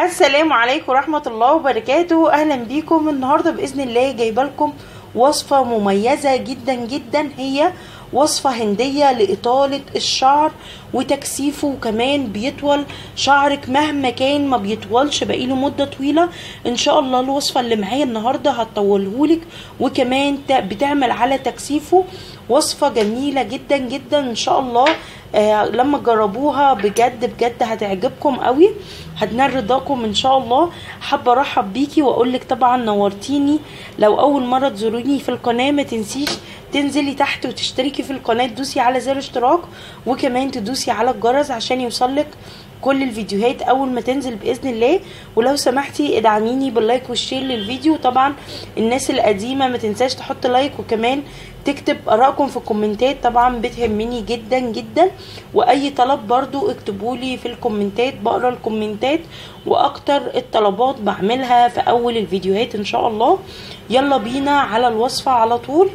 السلام عليكم ورحمة الله وبركاته أهلا بيكم النهاردة بإذن الله جايبة لكم وصفة مميزة جدا جدا هي وصفة هندية لإطالة الشعر وتكثيفه وكمان بيطول شعرك مهما كان ما بيطولش بقيله مدة طويلة إن شاء الله الوصفة اللي معايا النهاردة هتطولهولك وكمان بتعمل على تكثيفه وصفة جميلة جدا جدا إن شاء الله آه لما تجربوها بجد بجد هتعجبكم قوي هتنال رضاكم ان شاء الله حابه ارحب بيكي واقول لك طبعا نورتيني لو اول مره تزوروني في القناه ما تنسيش تنزلي تحت وتشتركي في القناه تدوسي على زر اشتراك وكمان تدوسي على الجرس عشان يوصلك كل الفيديوهات اول ما تنزل باذن الله ولو سمحتي ادعميني باللايك والشير للفيديو طبعا الناس القديمه ما تنساش تحط لايك وكمان تكتب ارائكم في الكومنتات طبعا بتهمني جدا جدا واي طلب برضو اكتبولي في الكومنتات بقرا الكومنتات واكتر الطلبات بعملها في اول الفيديوهات ان شاء الله يلا بينا على الوصفه على طول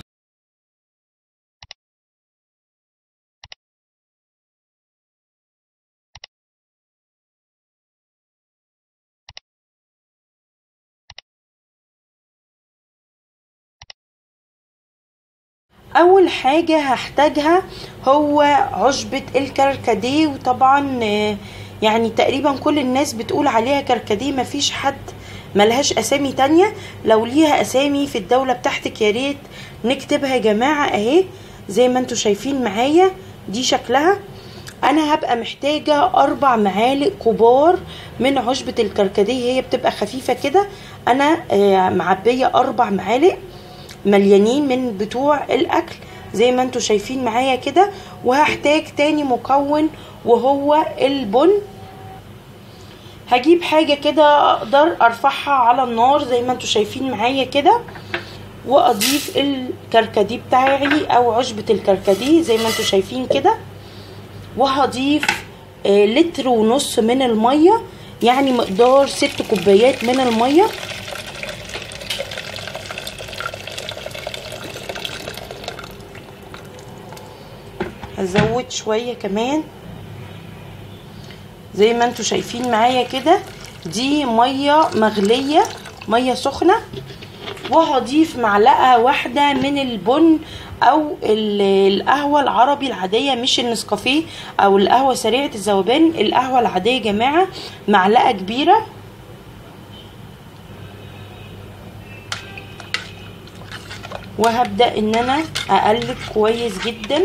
اول حاجة هحتاجها هو عشبة الكركديه وطبعا يعني تقريبا كل الناس بتقول عليها كركديه مفيش حد ملهاش اسامي تانية لو ليها اسامي في الدولة بتاعتك يا ريت نكتبها يا جماعة اهي زي ما انتوا شايفين معايا دي شكلها انا هبقى محتاجة اربع معالق كبار من عشبة الكركديه هي بتبقى خفيفة كده انا معبية اربع معالق مليانين من بتوع الاكل زي ما انتوا شايفين معايا كده وهحتاج تاني مكون وهو البن هجيب حاجة كده اقدر ارفعها على النار زي ما انتوا شايفين معايا كده واضيف الكركديه بتاعي او عشبة الكركديه زي ما انتوا شايفين كده وهضيف لتر ونص من المية يعني مقدار ست كوبايات من الميه هزود شوية كمان زي ما انتوا شايفين معايا كده دي مية مغلية مية سخنة وهضيف معلقة واحدة من البن او القهوة العربي العادية مش النسكافيه او القهوة سريعة الذوبان القهوة العادية يا جماعة معلقة كبيرة وهبدأ ان انا اقلب كويس جدا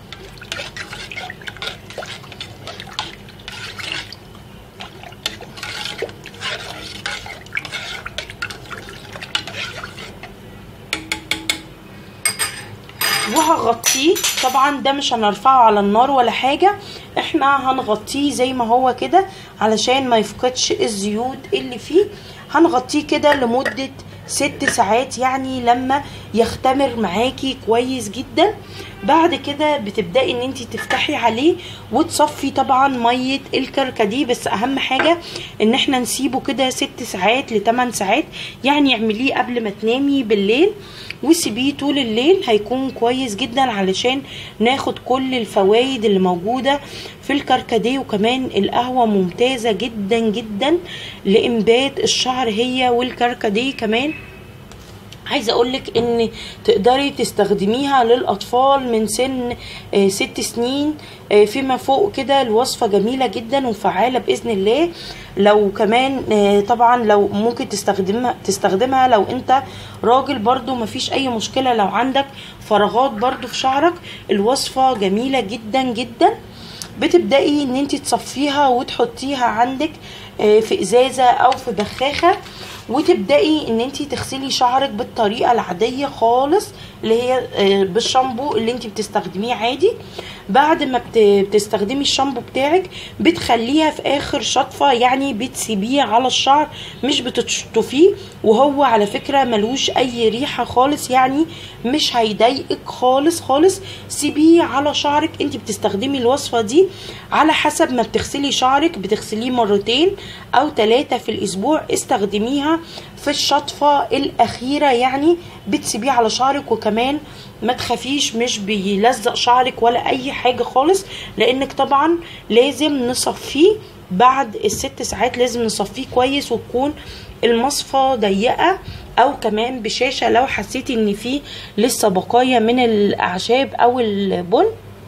وهغطيه طبعا ده مش هنرفعه على النار ولا حاجة احنا هنغطيه زي ما هو كده علشان ما يفقدش الزيوت اللي فيه هنغطيه كده لمدة ست ساعات يعني لما يختمر معاكي كويس جدا بعد كده بتبداي ان انت تفتحي عليه وتصفي طبعا ميه الكركديه بس اهم حاجه ان احنا نسيبه كده ست ساعات لتمن ساعات يعني اعمليه قبل ما تنامي بالليل وسيبيه طول الليل هيكون كويس جدا علشان ناخد كل الفوائد اللي موجوده في الكركديه وكمان القهوه ممتازه جدا جدا لانبات الشعر هي والكركديه كمان عايزه اقولك ان تقدري تستخدميها للاطفال من سن ست سنين فيما فوق كده الوصفه جميله جدا وفعاله باذن الله لو كمان طبعا لو ممكن تستخدمها تستخدمها لو انت راجل برضو مفيش اي مشكله لو عندك فراغات برضو في شعرك الوصفه جميله جدا جدا بتبداي ان انت تصفيها وتحطيها عندك في ازازه او في بخاخه وتبداي ان انت تغسلي شعرك بالطريقه العاديه خالص اللي هي بالشامبو اللي انت بتستخدميه عادي بعد ما بتستخدمي الشامبو بتاعك بتخليها في اخر شطفه يعني بتسيبيه على الشعر مش بتشطفيه وهو على فكره ملوش اي ريحه خالص يعني مش هيضايقك خالص خالص سيبيه على شعرك انت بتستخدمي الوصفه دي على حسب ما بتغسلي شعرك بتغسليه مرتين او ثلاثه في الاسبوع استخدميها في الشطفه الاخيره يعني بتسيبيه على شعرك وكمان ما تخافيش مش بيلزق شعرك ولا اي حاجه خالص لانك طبعا لازم نصفيه بعد الست ساعات لازم نصفيه كويس وتكون المصفى ضيقه او كمان بشاشه لو حسيتي ان فيه لسه بقايا من الاعشاب او البن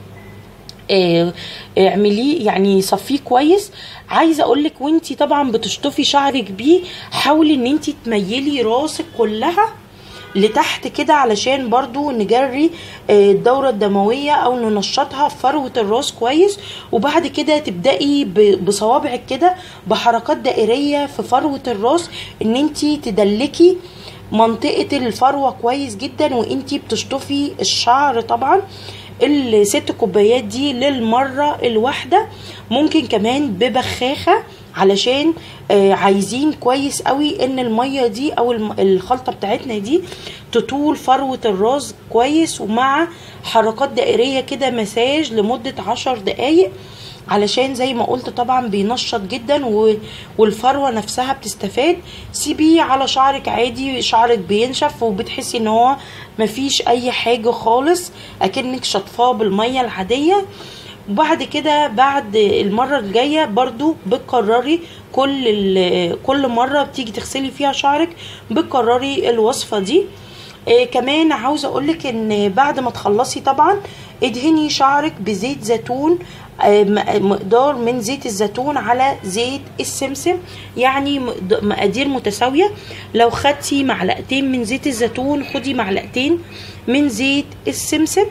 آه، اعمليه يعني صفيه كويس عايزه اقولك وانتي طبعا بتشطفي شعرك بيه حاولي ان انتي تميلي راسك كلها لتحت كده علشان برضو نجري آه، الدورة الدموية او ننشطها في فروة الراس كويس وبعد كده تبدأي ب- بصوابعك كده بحركات دائرية في فروة الراس ان انتي تدلكي منطقة الفروة كويس جدا وانتي بتشطفي الشعر طبعا الست كوبايات دي للمرة الواحدة ممكن كمان ببخاخة علشان آه، عايزين كويس قوي ان المية دي او الم- الخلطة بتاعتنا دي تطول فروة الراس كويس ومع حركات دائرية كده مساج لمدة عشر دقايق علشان زي ما قلت طبعا بينشط جدا و... والفروه نفسها بتستفاد سيبيه على شعرك عادي شعرك بينشف وبتحسي ان هو مفيش اي حاجه خالص اكنك شطفاه بالميه العاديه وبعد كده بعد المره الجايه برضو بتكرري كل ال... كل مره بتيجي تغسلي فيها شعرك بتكرري الوصفه دي إيه كمان عاوزه اقولك ان بعد ما تخلصي طبعا ادهني شعرك بزيت زيتون آه، م- مقدار من زيت الزيتون على زيت السمسم يعني مقد- مقادير متساويه لو خدتي معلقتين من زيت الزيتون خدي معلقتين من زيت السمسم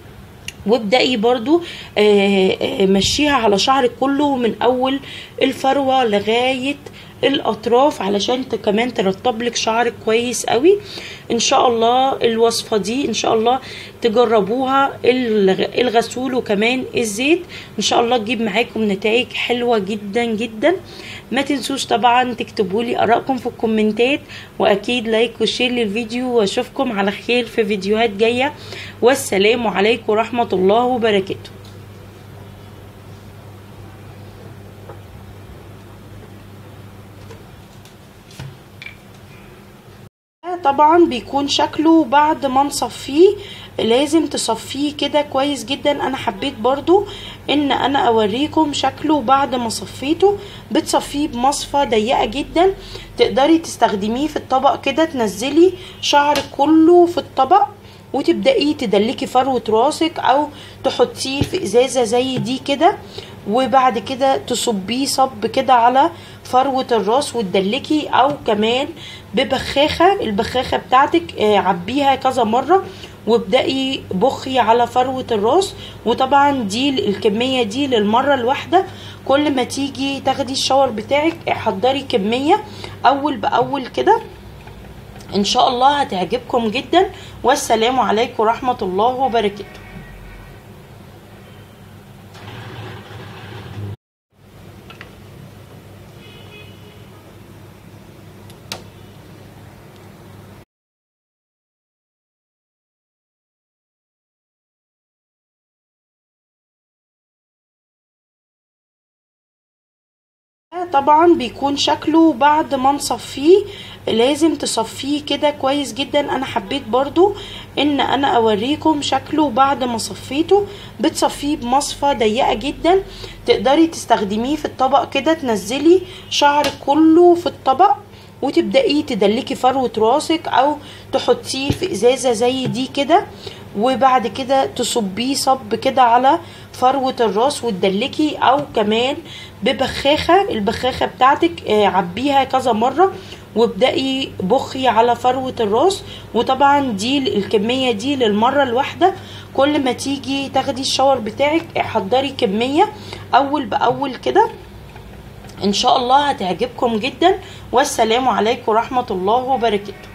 وابدأي برضو آه، آه، مشيها على شعرك كله من اول الفروة لغاية الاطراف علشان ت- كمان ترطب لك شعرك كويس قوي ان شاء الله الوصفة دي ان شاء الله تجربوها الغ- الغسول وكمان الزيت ان شاء الله تجيب معاكم نتائج حلوة جدا جدا ما تنسوش طبعا تكتبوا لي ارائكم في الكومنتات واكيد لايك وشير للفيديو واشوفكم على خير في فيديوهات جايه والسلام عليكم ورحمه الله وبركاته طبعا بيكون شكله بعد ما نصفيه لازم تصفيه كده كويس جدا انا حبيت برضو ان انا اوريكم شكله بعد ما صفيته بتصفيه بمصفى ضيقه جدا تقدري تستخدميه في الطبق كده تنزلي شعرك كله في الطبق وتبدأي تدلكي فروة راسك او تحطيه في ازازة زي دي كده وبعد كده تصبيه صب كده على فروة الراس وتدلكي او كمان ببخاخة البخاخة بتاعتك آه، عبيها كذا مرة وابدأي بخي على فروة الراس وطبعا دي الكمية دي للمرة الواحدة كل ما تيجي تاخدي الشاور بتاعك حضري كمية اول باول كده ان شاء الله هتعجبكم جدا والسلام عليكم ورحمة الله وبركاته طبعا بيكون شكله بعد ما نصفيه لازم تصفيه كده كويس جدا انا حبيت برضو ان انا اوريكم شكله بعد ما صفيته بتصفيه بمصفى ضيقه جدا تقدري تستخدميه في الطبق كده تنزلي شعرك كله في الطبق وتبدأي تدلكي فروة راسك او تحطيه في ازازة زي دي كده وبعد كده تصبيه صب كده على فروة الراس وتدلكي او كمان ببخاخة البخاخة بتاعتك آه، عبيها كذا مرة وابدأي بخي على فروة الراس وطبعا دي الكمية دي للمرة الواحدة كل ما تيجي تاخدي الشاور بتاعك حضري كمية اول باول كده ان شاء الله هتعجبكم جدا والسلام عليكم ورحمة الله وبركاته